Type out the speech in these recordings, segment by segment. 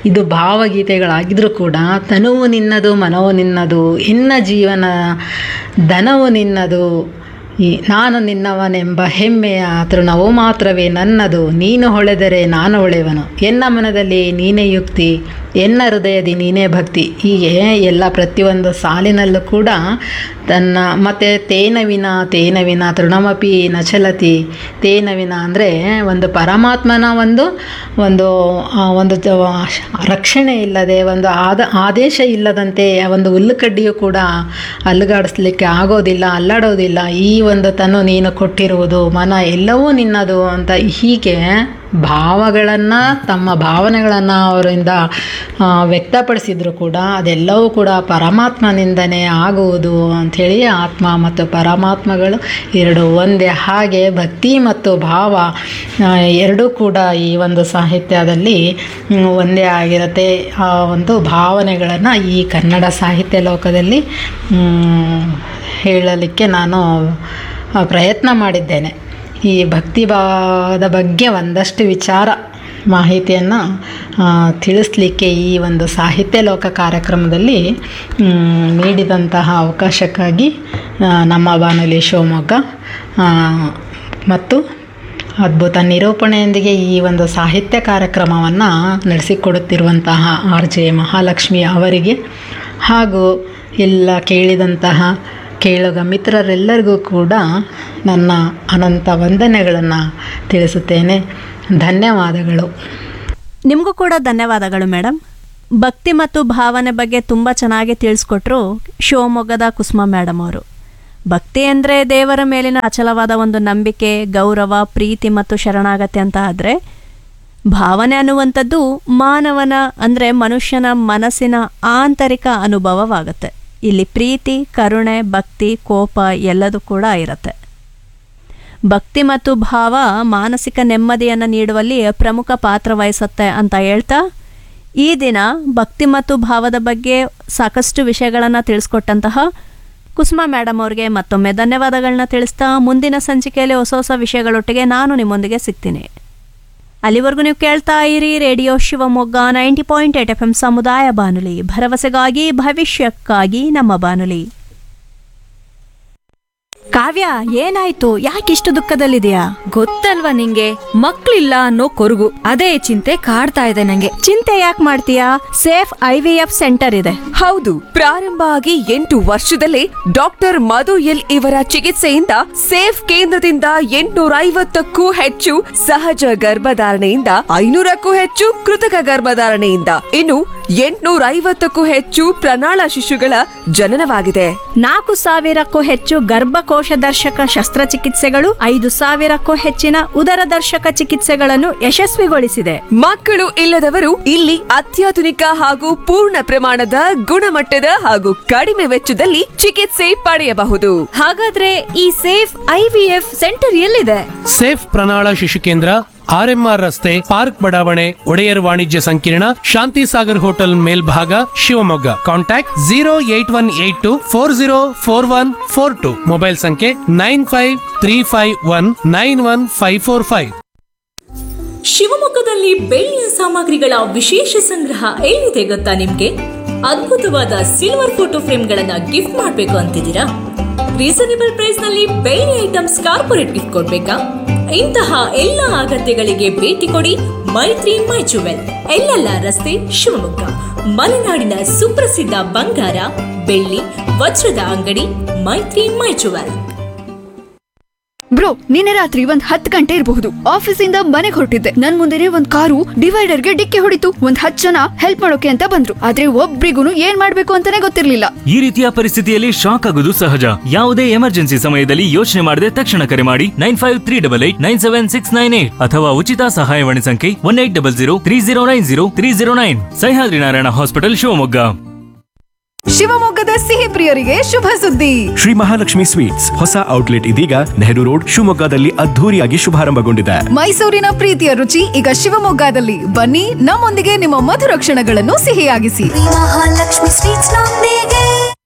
ಇದು ಭಾವಗೀತೆಗಳಾಗಿದ್ರೂ ಕೂಡ ತನುವು ನಿನ್ನದು ಮನವು ನಿನ್ನದು ಎನ್ನ ಜೀವನ ಧನವು ನಿನ್ನದು ಈ ನಾನು ನಿನ್ನವನೆಂಬ ಹೆಮ್ಮೆಯ ತೃಣವು ಮಾತ್ರವೇ ನನ್ನದು ನೀನು ಹೊಳೆದರೆ ನಾನು ಹೊಳೆವನು ಎನ್ನ ಮನದಲ್ಲಿ ನೀನೇ ಯುಕ್ತಿ ಎನ್ನ ಹೃದಯದಿ ನೀನೇ ಭಕ್ತಿ ಹೀಗೆ ಎಲ್ಲ ಪ್ರತಿಯೊಂದು ಸಾಲಿನಲ್ಲೂ ಕೂಡ ತನ್ನ ಮತ್ತು ತೇನವಿನ ತೇನವಿನ ತೃಣಮಪಿ ನಚಲತಿ ತೇನವಿನ ಅಂದರೆ ಒಂದು ಪರಮಾತ್ಮನ ಒಂದು ಒಂದು ಆ, ಒಂದು ಜ- ರಕ್ಷಣೆ ಇಲ್ಲದೆ ಒಂದು ಆದ ಆದೇಶ ಇಲ್ಲದಂತೆ ಒಂದು ಹುಲ್ಲುಕಡ್ಡಿಯು ಕೂಡ ಅಲುಗಾಡಿಸ್ಲಿಕ್ಕೆ ಆಗೋದಿಲ್ಲ ಅಲ್ಲಾಡೋದಿಲ್ಲ ಈ ಒಂದು ತನು ನೀನು ಕೊಟ್ಟಿರುವುದು ಮನ ಎಲ್ಲವೂ ನಿನ್ನದು ಅಂತ ಹೀಗೆ ಭಾವಗಳನ್ನು ತಮ್ಮ ಭಾವನೆಗಳನ್ನು ಅವರಿಂದ ಆ, ವ್ಯಕ್ತಪಡಿಸಿದ್ರು ಕೂಡ ಅದೆಲ್ಲವೂ ಕೂಡ ಪರಮಾತ್ಮನಿಂದನೇ ಆಗುವುದು ಅಂಥೇಳಿ ಆತ್ಮ ಮತ್ತು ಪರಮಾತ್ಮಗಳು ಎರಡು ಒಂದೇ ಹಾಗೆ ಭಕ್ತಿ ಮತ್ತು ಭಾವ ಆ, ಎರಡೂ ಕೂಡ ಈ ಒಂದು ಸಾಹಿತ್ಯದಲ್ಲಿ ಮ್, ಒಂದೇ ಆಗಿರುತ್ತೆ ಆ ಒಂದು ಭಾವನೆಗಳನ್ನು ಈ ಕನ್ನಡ ಸಾಹಿತ್ಯ ಲೋಕದಲ್ಲಿ ಮ್, ಹೇಳಲಿಕ್ಕೆ ನಾನು ಆ, ಪ್ರಯತ್ನ ಮಾಡಿದ್ದೇನೆ ಈ ಭಕ್ತಿ ಭಾವದ ಬಗ್ಗೆ ಒಂದಷ್ಟು ವಿಚಾರ ಮಾಹಿತಿಯನ್ನು ತಿಳಿಸ್ಲಿಕ್ಕೆ ಈ ಒಂದು ಸಾಹಿತ್ಯ ಲೋಕ ಕಾರ್ಯಕ್ರಮದಲ್ಲಿ ಮ್, ನೀಡಿದಂತಹ ಅವಕಾಶಕ್ಕಾಗಿ ಆ, ನಮ್ಮ ಬಾನುಲಿ ಶಿವಮೊಗ್ಗ ಆ, ಮತ್ತು ಅದ್ಭುತ ನಿರೂಪಣೆಯೊಂದಿಗೆ ಈ ಒಂದು ಸಾಹಿತ್ಯ ಕಾರ್ಯಕ್ರಮವನ್ನು ನಡೆಸಿಕೊಡುತ್ತಿರುವಂತಹ ಆರ್ ಜೆ ಮಹಾಲಕ್ಷ್ಮಿ ಅವರಿಗೆ ಹಾಗೂ ಎಲ್ಲ ಕೇಳಿದಂತಹ ಕೇಳುಗ ಮಿತ್ರರೆಲ್ಲರಿಗೂ ಕೂಡ ನನ್ನ ಅನಂತ ವಂದನೆಗಳನ್ನು ತಿಳಿಸುತ್ತೇನೆ ಧನ್ಯವಾದಗಳು ನಿಮಗೂ ಕೂಡ ಧನ್ಯವಾದಗಳು ಮೇಡಮ್ ಭಕ್ತಿ ಮತ್ತು ಭಾವನೆ ಬಗ್ಗೆ ತುಂಬ ಚೆನ್ನಾಗಿ ತಿಳಿಸ್ಕೊಟ್ರು ಶಿವಮೊಗ್ಗದ ಕುಸುಮ ಮೇಡಮ್ ಅವರು ಭಕ್ತಿ ಅಂದರೆ ದೇವರ ಮೇಲಿನ ಅಚಲವಾದ ಒಂದು ನಂಬಿಕೆ ಗೌರವ ಪ್ರೀತಿ ಮತ್ತು ಶರಣಾಗತಿ ಅಂತ ಆದರೆ ಭಾವನೆ ಅನ್ನುವಂಥದ್ದು ಮಾನವನ ಅಂದರೆ ಮನುಷ್ಯನ ಮನಸ್ಸಿನ ಆಂತರಿಕ ಅನುಭವವಾಗುತ್ತೆ ಇಲ್ಲಿ ಪ್ರೀತಿ ಕರುಣೆ ಭಕ್ತಿ ಕೋಪ ಎಲ್ಲದೂ ಕೂಡ ಇರುತ್ತೆ ಭಕ್ತಿ ಮತ್ತು ಭಾವ ಮಾನಸಿಕ ನೆಮ್ಮದಿಯನ್ನು ನೀಡುವಲ್ಲಿ ಪ್ರಮುಖ ಪಾತ್ರ ವಹಿಸುತ್ತೆ ಅಂತ ಹೇಳ್ತಾ ಈ ದಿನ ಭಕ್ತಿ ಮತ್ತು ಭಾವದ ಬಗ್ಗೆ ಸಾಕಷ್ಟು ವಿಷಯಗಳನ್ನು ತಿಳಿಸ್ಕೊಟ್ಟಂತಹ ಕುಸುಮ ಮೇಡಮ್ ಅವ್ರಿಗೆ ಮತ್ತೊಮ್ಮೆ ಧನ್ಯವಾದಗಳನ್ನ ತಿಳಿಸ್ತಾ ಮುಂದಿನ ಸಂಚಿಕೆಯಲ್ಲಿ ಹೊಸ ಹೊಸ ವಿಷಯಗಳೊಟ್ಟಿಗೆ ನಾನು ನಿಮ್ಮೊಂದಿಗೆ ಸಿಗ್ತೀನಿ ಅಲ್ಲಿವರೆಗೂ ನೀವು ಕೇಳ್ತಾ ಇರಿ radio Shivamogga ninety point eight F M ಸಮುದಾಯ ಬಾನುಲಿ ಭರವಸೆಗಾಗಿ ಭವಿಷ್ಯಕ್ಕಾಗಿ ನಮ್ಮ ಬಾನುಲಿ ಕಾವ್ಯ ಏನಾಯ್ತು ಯಾಕಿಷ್ಟು ದುಃಖದಲ್ಲಿದೆಯಾ ಗೊತ್ತಲ್ವಾ ನಿಂಗೆ ಮಕ್ಳಿಲ್ಲ ಅನ್ನೋ ಕೊರಗು ಅದೇ ಚಿಂತೆ ಕಾಡ್ತಾ ಇದೆ ನಂಗೆ ಚಿಂತೆ ಯಾಕೆ ಮಾಡ್ತೀಯಾ safe I V F centre ಇದೆ ಹೌದು ಪ್ರಾರಂಭ ಆಗಿ ಎಂಟು ವರ್ಷದಲ್ಲೇ ಡಾಕ್ಟರ್ ಮಧು ಎಲ್ ಇವರ ಚಿಕಿತ್ಸೆಯಿಂದ ಸೇಫ್ ಕೇಂದ್ರದಿಂದ ಎಂಟುನೂರ ಐವತ್ತಕ್ಕೂ ಹೆಚ್ಚು ಸಹಜ ಗರ್ಭಧಾರಣೆಯಿಂದ ಐನೂರಕ್ಕೂ ಹೆಚ್ಚು ಕೃತಕ ಗರ್ಭಧಾರಣೆಯಿಂದ ಇನ್ನು ಎಂಟುನೂರ ಐವತ್ತಕ್ಕೂ ಹೆಚ್ಚು ಪ್ರಣಾಳ ಶಿಶುಗಳ ಜನನವಾಗಿದೆ ನಾಲ್ಕು ಸಾವಿರಕ್ಕೂ ಹೆಚ್ಚು ಗರ್ಭಕೋಶ ದರ್ಶಕ ಶಸ್ತ್ರಚಿಕಿತ್ಸೆಗಳು ಐದು ಸಾವಿರಕ್ಕೂ ಹೆಚ್ಚಿನ ಉದರ ದರ್ಶಕ ಚಿಕಿತ್ಸೆಗಳನ್ನು ಯಶಸ್ವಿಗೊಳಿಸಿದೆ ಮಕ್ಕಳು ಇಲ್ಲದವರು ಇಲ್ಲಿ ಅತ್ಯಾಧುನಿಕ ಹಾಗೂ ಪೂರ್ಣ ಪ್ರಮಾಣದ ಗುಣಮಟ್ಟದ ಹಾಗೂ ಕಡಿಮೆ ವೆಚ್ಚದಲ್ಲಿ ಚಿಕಿತ್ಸೆ ಪಡೆಯಬಹುದು ಹಾಗಾದ್ರೆ ಈ ಸೇಫ್ ಐವಿಎಫ್ ಸೆಂಟರ್ ಎಲ್ಲಿದೆ ಸೇಫ್ ಪ್ರಣಾಳ ಶಿಶು ಕೇಂದ್ರ ಆರ್ಎಂಆರ್ ರಸ್ತೆ ಪಾರ್ಕ್ ಬಡಾವಣೆ ಒಡೆಯರ್ ವಾಣಿಜ್ಯ ಸಂಕೀರ್ಣ ಶಾಂತಿ ಸಾಗರ್ ಹೋಟೆಲ್ ಮೇಲ್ಭಾಗ Shivamogga contact zero eight one eight two four zero four one four two mobile ಸಂಖ್ಯೆ nine five three five one nine one five four five ಶಿವಮೊಗ್ಗದಲ್ಲಿ ಬೆಳ್ಳಿಯ ಸಾಮಗ್ರಿಗಳ ವಿಶೇಷ ಸಂಗ್ರಹ ಎಲ್ಲಿದೆ ಗೊತ್ತಾ ನಿಮ್ಗೆ ಅದ್ಭುತವಾದ ಸಿಲ್ವರ್ ಫೋಟೋ ಫ್ರೇಮ್ಗಳನ್ನ ಗಿಫ್ಟ್ ಮಾಡ್ಬೇಕು ಅಂತಿದ್ದೀರಾ ರೀಸನೇಬಲ್ ಪ್ರೈಸ್ ನಲ್ಲಿ ಬೆಳ್ಳಿ ಐಟಮ್ಸ್ ಕಾರ್ಪೊರೇಟ್ ಗಿಫ್ಟ್ ಕೊಡ್ಬೇಕಾ ಇಂತಹ ಎಲ್ಲ ಅಗತ್ಯಗಳಿಗೆ ಭೇಟಿ ಕೊಡಿ ಮೈತ್ರಿ ಮೈ ಜುವೆಲ್ ಎಲ್ಲೆಲ್ಲ ರಸ್ತೆ ಶಿವಮೊಗ್ಗ ಮಲೆನಾಡಿನ ಸುಪ್ರಸಿದ್ಧ ಬಂಗಾರ ಬೆಳ್ಳಿ ವಜ್ರದ ಅಂಗಡಿ ಮೈತ್ರಿ ಮೈ ಜುವೆಲ್ ಬ್ರೋ ನಿನ್ನೆ ರಾತ್ರಿ ಒಂದ್ ಹತ್ತು ಗಂಟೆ ಇರಬಹುದು ಆಫೀಸಿಂದ ಮನೆಗೆ ಹೊರಟಿದ್ದೆ ನನ್ ಮುಂದೆನೆ ಒಂದ್ ಕಾರು ಡಿವೈಡರ್ಗೆ ಡಿಕ್ಕಿ ಹೊಡಿತು ಒಂದ್ ಹತ್ತು ಜನ ಹೆಲ್ಪ್ ಮಾಡೋಕೆ ಅಂತ ಬಂದ್ರು ಆದ್ರೆ ಒಬ್ರಿಗೂ ಏನ್ ಮಾಡ್ಬೇಕು ಅಂತಾನೆ ಗೊತ್ತಿರ್ಲಿಲ್ಲ ಈ ರೀತಿಯ ಪರಿಸ್ಥಿತಿಯಲ್ಲಿ ಶಾಕ್ ಆಗೋದು ಸಹಜ ಯಾವುದೇ ಎಮರ್ಜೆನ್ಸಿ ಸಮಯದಲ್ಲಿ ಯೋಚನೆ ಮಾಡದೆ ತಕ್ಷಣ ಕರೆ ಮಾಡಿ nine five three double eight nine seven six nine eight ಅಥವಾ ಉಚಿತ ಸಹಾಯವಾಣಿ ಸಂಖ್ಯೆ one eight double zero three zero nine zero three zero nine Sahyadri Narayana hospital Shivamogga ಶಿವಮೊಗ್ಗದ ಸಿಹಿ ಪ್ರಿಯರಿಗೆ ಶುಭ ಸುದ್ದಿ ಶ್ರೀ ಮಹಾಲಕ್ಷ್ಮಿ ಸ್ವೀಟ್ಸ್ ಹೊಸ ಔಟ್ಲೆಟ್ ಇದೀಗ ನೆಹರು ರೋಡ್ ಶಿವಮೊಗ್ಗದಲ್ಲಿ ಅದ್ಧೂರಿಯಾಗಿ ಶುಭಾರಂಭಗೊಂಡಿದೆ ಮೈಸೂರಿನ ಪ್ರೀತಿಯ ರುಚಿ ಈಗ ಶಿವಮೊಗ್ಗದಲ್ಲಿ ಬನ್ನಿ ನಮ್ಮೊಂದಿಗೆ ನಿಮ್ಮ ಮಧುರ ಕ್ಷಣಗಳನ್ನು ಸಿಹಿಯಾಗಿಸಿ ಮಹಾಲಕ್ಷ್ಮಿ ಸ್ವೀಟ್ಸ್ ನೊಂದಿಗೆ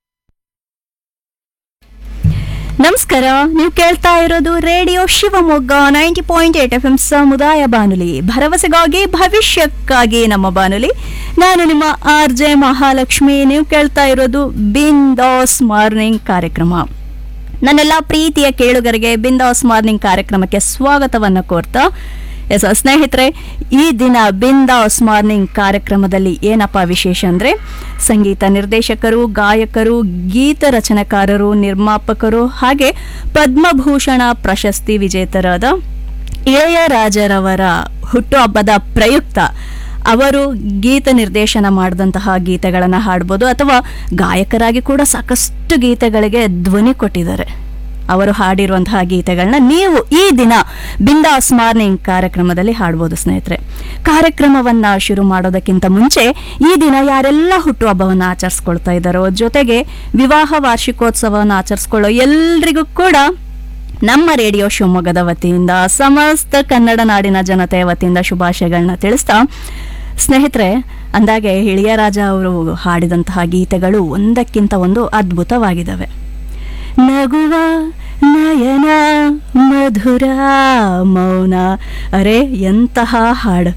ನಮಸ್ಕಾರ ನೀವು ಕೇಳ್ತಾ ಇರೋದು radio Shivamogga ninety point eight F M ಸಮುದಾಯ ಬಾನುಲಿ ಭರವಸೆಗಾಗಿ ಭವಿಷ್ಯಕ್ಕಾಗಿ ನಮ್ಮ ಬಾನುಲಿ ನಾನು ನಿಮ್ಮ ಆರ್ ಜೆ ಮಹಾಲಕ್ಷ್ಮಿ ನೀವು ಕೇಳ್ತಾ ಇರೋದು ಬಿಂದಾಸ್ ಮಾರ್ನಿಂಗ್ ಕಾರ್ಯಕ್ರಮ ನನ್ನೆಲ್ಲ ಪ್ರೀತಿಯ ಕೇಳುಗರಿಗೆ ಬಿಂದಾಸ್ ಮಾರ್ನಿಂಗ್ ಕಾರ್ಯಕ್ರಮಕ್ಕೆ ಸ್ವಾಗತವನ್ನು ಕೋರ್ತಾ ಎಸ್ ಸ್ನೇಹಿತರೆ ಈ ದಿನ ಬಿಂದಾಸ್ ಮಾರ್ನಿಂಗ್ ಕಾರ್ಯಕ್ರಮದಲ್ಲಿ ಏನಪ್ಪ ವಿಶೇಷ ಅಂದರೆ ಸಂಗೀತ ನಿರ್ದೇಶಕರು ಗಾಯಕರು ಗೀತ ರಚನೆಕಾರರು ನಿರ್ಮಾಪಕರು ಹಾಗೆ ಪದ್ಮಭೂಷಣ ಪ್ರಶಸ್ತಿ ವಿಜೇತರಾದ ಇಳೆಯರಾಜರವರ ಹುಟ್ಟುಹಬ್ಬದ ಪ್ರಯುಕ್ತ ಅವರು ಗೀತ ನಿರ್ದೇಶನ ಮಾಡಿದಂತಹ ಗೀತೆಗಳನ್ನು ಹಾಡ್ಬೋದು ಅಥವಾ ಗಾಯಕರಾಗಿ ಕೂಡ ಸಾಕಷ್ಟು ಗೀತೆಗಳಿಗೆ ಧ್ವನಿ ಕೊಟ್ಟಿದ್ದಾರೆ ಅವರು ಹಾಡಿರುವಂತಹ ಗೀತೆಗಳನ್ನ ನೀವು ಈ ದಿನ ಬಿಂದಾಸ್ ಮಾರ್ನಿಂಗ್ ಕಾರ್ಯಕ್ರಮದಲ್ಲಿ ಹಾಡ್ಬೋದು ಸ್ನೇಹಿತರೆ ಕಾರ್ಯಕ್ರಮವನ್ನ ಶುರು ಮಾಡೋದಕ್ಕಿಂತ ಮುಂಚೆ ಈ ದಿನ ಯಾರೆಲ್ಲ ಹುಟ್ಟುಹಬ್ಬವನ್ನು ಆಚರಿಸ್ಕೊಳ್ತಾ ಇದ್ದಾರೋ ಜೊತೆಗೆ ವಿವಾಹ ವಾರ್ಷಿಕೋತ್ಸವವನ್ನು ಆಚರಿಸ್ಕೊಳ್ಳೋ ಎಲ್ರಿಗೂ ಕೂಡ ನಮ್ಮ ರೇಡಿಯೋ ಶಿವಮೊಗ್ಗದ ವತಿಯಿಂದ ಸಮಸ್ತ ಕನ್ನಡ ನಾಡಿನ ಜನತೆಯ ವತಿಯಿಂದ ಶುಭಾಶಯಗಳನ್ನ ತಿಳಿಸ್ತಾ ಸ್ನೇಹಿತರೆ ಅಂದಾಗೆ ಇಳಿಯರಾಜ ಅವರು ಹಾಡಿದಂತಹ ಗೀತೆಗಳು ಒಂದಕ್ಕಿಂತ ಒಂದು ಅದ್ಭುತವಾಗಿದ್ದಾವೆ ನಗುವ ನಯನ ಮಧುರ ಮೌನ ಅರೆ ಎಂತಹ ಹಾಡು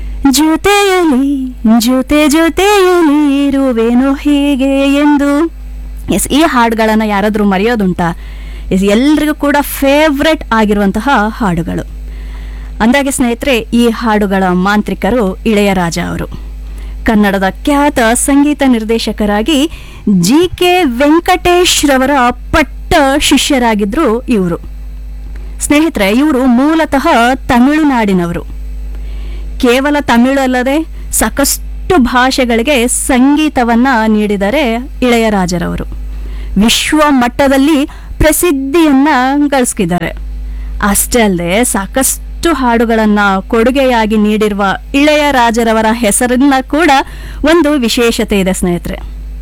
ಜೊತೆಯಲಿ ಜೊತೆ ಜೊತೆಯಲಿ ಇರುವೆನೋ ಹೀಗೆ ಎಂದು ಎಸ್ ಈ ಹಾಡುಗಳನ್ನು ಯಾರಾದರೂ ಮರೆಯೋದುಂಟಾ ಎಸ್ ಎಲ್ರಿಗೂ ಕೂಡ ಫೇವ್ರೆಟ್ ಆಗಿರುವಂತಹ ಹಾಡುಗಳು ಅಂದಾಗೆ ಸ್ನೇಹಿತರೆ ಈ ಹಾಡುಗಳ ಮಾಂತ್ರಿಕರು ಇಳೆಯರಾಜ ಅವರು ಕನ್ನಡದ ಖ್ಯಾತ ಸಂಗೀತ ನಿರ್ದೇಶಕರಾಗಿ ಜಿ ಕೆ ವೆಂಕಟೇಶ್ ರವರ ಪಟ್ಟ ಶಿಷ್ಯರಾಗಿದ್ರು ಇವರು ಸ್ನೇಹಿತರೆ ಇವರು ಮೂಲತಃ ತಮಿಳುನಾಡಿನವರು ಕೇವಲ ತಮಿಳು ಅಲ್ಲದೆ ಸಾಕಷ್ಟು ಭಾಷೆಗಳಿಗೆ ಸಂಗೀತವನ್ನ ನೀಡಿದರೆ ಇಳೆಯರಾಜರವರು ವಿಶ್ವ ಮಟ್ಟದಲ್ಲಿ ಪ್ರಸಿದ್ಧಿಯನ್ನ ಗಳಿಸ್ಕಿದ್ದಾರೆ ಅಷ್ಟೇ ಅಲ್ಲದೆ ಸಾಕಷ್ಟು ಹಾಡುಗಳನ್ನ ಕೊಡುಗೆಯಾಗಿ ನೀಡಿರುವ ಇಳೆಯರಾಜರವರ ಹೆಸರನ್ನ ಕೂಡ ಒಂದು ವಿಶೇಷತೆ ಇದೆ ಸ್ನೇಹಿತರೆ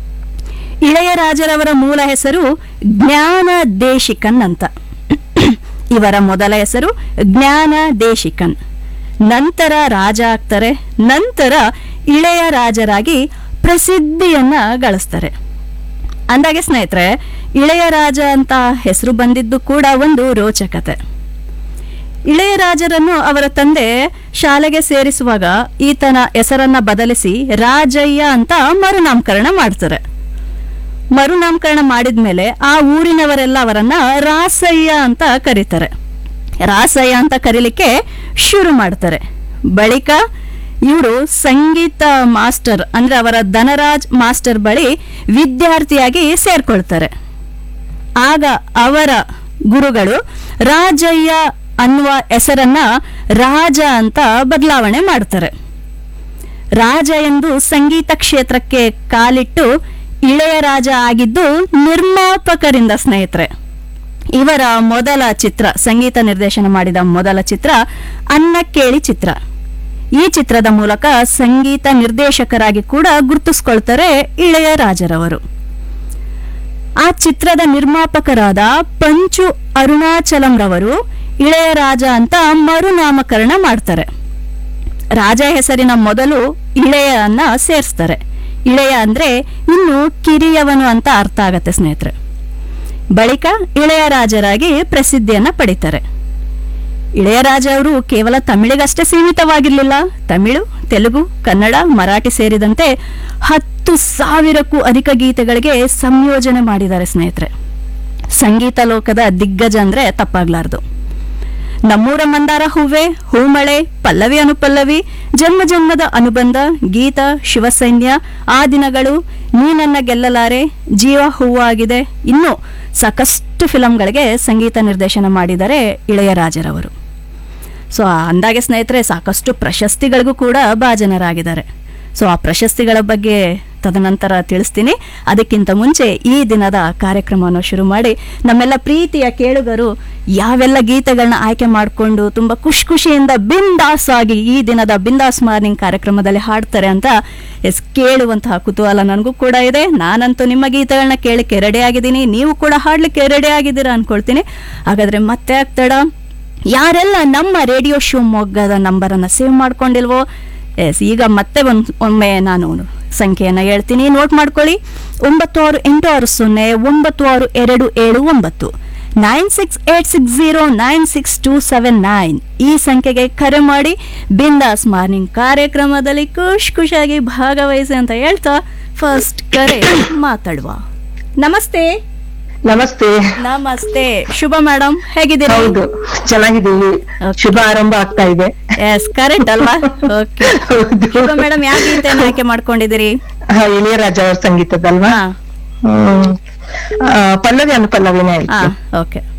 ಇಳೆಯರಾಜರವರ ಮೂಲ ಹೆಸರು ಜ್ಞಾನ ದೇಶಿಕನ್ ಅಂತ ಇವರ ಮೊದಲ ಹೆಸರು ಜ್ಞಾನ ದೇಶಿಕನ್ ನಂತರ ರಾಜ ಆಗ್ತಾರೆ ನಂತರ ಇಳೆಯ ರಾಜರಾಗಿ ಪ್ರಸಿದ್ಧಿಯನ್ನ ಗಳಿಸ್ತಾರೆ ಅಂದಾಗೆ ಸ್ನೇಹಿತರೆ ಇಳೆಯರಾಜ ಅಂತ ಹೆಸರು ಬಂದಿದ್ದು ಕೂಡ ಒಂದು ರೋಚಕತೆ ಇಳೆಯರಾಜರನ್ನು ಅವರ ತಂದೆ ಶಾಲೆಗೆ ಸೇರಿಸುವಾಗ ಈತನ ಹೆಸರನ್ನ ಬದಲಿಸಿ ರಾಜಯ್ಯ ಅಂತ ಮರುನಾಮಕರಣ ಮಾಡ್ತಾರೆ ಮರುನಾಮಕರಣ ಮಾಡಿದ್ಮೇಲೆ ಆ ಊರಿನವರೆಲ್ಲ ಅವರನ್ನ ರಾಸಯ್ಯ ಅಂತ ಕರೀತಾರೆ ರಾಸಯ್ಯ ಅಂತ ಕರೀಲಿಕ್ಕೆ ಶುರು ಮಾಡ್ತಾರೆ ಬಳಿಕ ಇವರು ಸಂಗೀತ ಮಾಸ್ಟರ್ ಅಂದ್ರೆ ಅವರ ಧನರಾಜ್ ಮಾಸ್ಟರ್ ಬಳಿ ವಿದ್ಯಾರ್ಥಿಯಾಗಿ ಸೇರ್ಕೊಳ್ತಾರೆ ಆಗ ಅವರ ಗುರುಗಳು ರಾಜಯ್ಯ ಅನ್ನುವ ಹೆಸರನ್ನ ರಾಜ ಅಂತ ಬದಲಾವಣೆ ಮಾಡ್ತಾರೆ ರಾಜ ಎಂದು ಸಂಗೀತ ಕ್ಷೇತ್ರಕ್ಕೆ ಕಾಲಿಟ್ಟು ಇಳೆಯ ರಾಜ ಆಗಿದ್ದು ನಿರ್ಮಾಪಕರಿಂದ ಸ್ನೇಹಿತರೆ ಇವರ ಮೊದಲ ಚಿತ್ರ ಸಂಗೀತ ನಿರ್ದೇಶನ ಮಾಡಿದ ಮೊದಲ ಚಿತ್ರ ಅನ್ನ ಕೇಳಿ ಚಿತ್ರ ಈ ಚಿತ್ರದ ಮೂಲಕ ಸಂಗೀತ ನಿರ್ದೇಶಕರಾಗಿ ಕೂಡ ಗುರುತಿಸ್ಕೊಳ್ತಾರೆ ಇಳೆಯ ರಾಜರವರು ಆ ಚಿತ್ರದ ನಿರ್ಮಾಪಕರಾದ ಪಂಚು ಅರುಣಾಚಲಂ ರವರು ಇಳೆಯರಾಜ ಅಂತ ಮರುನಾಮಕರಣ ಮಾಡ್ತಾರೆ ರಾಜ ಹೆಸರಿನ ಮೊದಲು ಇಳೆಯನ್ನ ಸೇರಿಸ್ತಾರೆ ಇಳೆಯ ಅಂದ್ರೆ ಇನ್ನು ಕಿರಿಯವನು ಅಂತ ಅರ್ಥ ಆಗತ್ತೆ ಸ್ನೇಹಿತರೆ ಬಳಿಕ ಇಳೆಯರಾಜರಾಗಿ ಪ್ರಸಿದ್ಧಿಯನ್ನ ಪಡಿತಾರೆ ಇಳೆಯರಾಜ ಅವರು ಕೇವಲ ತಮಿಳಿಗಷ್ಟೇ ಸೀಮಿತವಾಗಿರಲಿಲ್ಲ ತಮಿಳು ತೆಲುಗು ಕನ್ನಡ ಮರಾಠಿ ಸೇರಿದಂತೆ ಹತ್ತು ಸಾವಿರಕ್ಕೂ ಅಧಿಕ ಗೀತೆಗಳಿಗೆ ಸಂಯೋಜನೆ ಮಾಡಿದ್ದಾರೆ ಸ್ನೇಹಿತರೆ ಸಂಗೀತ ಲೋಕದ ದಿಗ್ಗಜ ಅಂದ್ರೆ ತಪ್ಪಾಗ್ಲಾರ್ದು ನಮ್ಮೂರ ಮಂದಾರ ಹೂವೆ ಹೂಮಳೆ ಪಲ್ಲವಿ ಅನುಪಲ್ಲವಿ ಜನ್ಮ ಜನ್ಮದ ಅನುಬಂಧ ಗೀತ ಶಿವಸೈನ್ಯ ಆ ದಿನಗಳು ನೀ ನನ್ನ ಗೆಲ್ಲಲಾರೆ ಜೀವ ಹೂವಾಗಿದೆ ಇನ್ನು ಸಾಕಷ್ಟು ಫಿಲಂಗಳಿಗೆ ಸಂಗೀತ ನಿರ್ದೇಶನ ಮಾಡಿದ್ದಾರೆ ಇಳೆಯರಾಜರವರು ಸೊ ಅಂದಾಗೆ ಸ್ನೇಹಿತರೆ ಸಾಕಷ್ಟು ಪ್ರಶಸ್ತಿಗಳಿಗೂ ಕೂಡ ಭಾಜನರಾಗಿದ್ದಾರೆ ಸೊ ಆ ಪ್ರಶಸ್ತಿಗಳ ಬಗ್ಗೆ ತದನಂತರ ತಿಳಿಸ್ತೀನಿ ಅದಕ್ಕಿಂತ ಮುಂಚೆ ಈ ದಿನದ ಕಾರ್ಯಕ್ರಮವನ್ನು ಶುರು ಮಾಡಿ ನಮ್ಮೆಲ್ಲ ಪ್ರೀತಿಯ ಕೇಳುಗರು ಯಾವೆಲ್ಲ ಗೀತೆಗಳನ್ನ ಆಯ್ಕೆ ಮಾಡಿಕೊಂಡು ತುಂಬ ಖುಷಿ ಖುಷಿಯಿಂದ ಬಿಂದಾಸ್ ಆಗಿ ಈ ದಿನದ ಬಿಂದಾಸ್ ಮಾರ್ನಿಂಗ್ ಕಾರ್ಯಕ್ರಮದಲ್ಲಿ ಹಾಡ್ತಾರೆ ಅಂತ ಎಸ್ ಕೇಳುವಂತಹ ಕುತೂಹಲ ನನಗೂ ಕೂಡ ಇದೆ ನಾನಂತೂ ನಿಮ್ಮ ಗೀತೆಗಳನ್ನ ಕೇಳಕ್ಕೆ ರೆಡಿ ಆಗಿದ್ದೀನಿ ನೀವು ಕೂಡ ಹಾಡ್ಲಿಕ್ಕೆ ರೆಡಿ ಆಗಿದ್ದೀರಾ ಅನ್ಕೊಳ್ತೀನಿ ಹಾಗಾದ್ರೆ ಮತ್ತೆ ಆಗ್ತಡ ಯಾರೆಲ್ಲ ನಮ್ಮ ರೇಡಿಯೋ ಶಿವಮೊಗ್ಗದ ನಂಬರನ್ನು ಸೇವ್ ಮಾಡ್ಕೊಂಡಿಲ್ವೋ ಎಸ್ ಈಗ ಮತ್ತೆ ಒಂದು ಒಮ್ಮೆ ನಾನು ಸಂಖ್ಯೆಯನ್ನು ಹೇಳ್ತೀನಿ ನೋಟ್ ಮಾಡ್ಕೊಳ್ಳಿ ಒಂಬತ್ತು ಆರು ಎಂಟು ಆರು ಸೊನ್ನೆ ಒಂಬತ್ತು ಆರು ಎರಡು ಏಳು ಒಂಬತ್ತು nine six eight six zero nine six two seven nine ಈ ಸಂಖ್ಯೆಗೆ ಕರೆ ಮಾಡಿ ಬಿಂದಾಸ್ ಮಾರ್ನಿಂಗ್ ಕಾರ್ಯಕ್ರಮದಲ್ಲಿ ಖುಷ್ ಖುಷಿಯಾಗಿ ಭಾಗವಹಿಸಿ ಅಂತ ಹೇಳ್ತಾ ಫಸ್ಟ್ ಕರೆ ಮಾತಾಡುವ ನಮಸ್ತೆ ನಮಸ್ತೆ ನಮಸ್ತೆ ಶುಭ ಮೇಡಮ್ ಹೇಗಿದ್ದೀರಾ ಹೌದು ಚೆನ್ನಾಗಿದ್ದೀವಿ ಶುಭ ಆರಂಭ ಆಗ್ತಾ ಇದೆ ಎಸ್ ಕರೆಕ್ಟ್ ಅಲ್ವಾ ಓಕೆ ಶುಭ ಮೇಡಮ್ ಯಾವ ಗೀತೆಯನ್ನು ಆಯ್ಕೆ ಮಾಡ್ಕೊಂಡಿದ್ದೀರಿ ಹಾ, ಇಳೆಯರಾಜ ಅವ್ರ ಸಂಗೀತದಲ್ವಾ ಹ್ಮ್ ಆ, ಪಲ್ಲವಿ ಅನುಪಲ್ಲವಿನೇ ಹಾ ಆಯ್ತು ಓಕೆ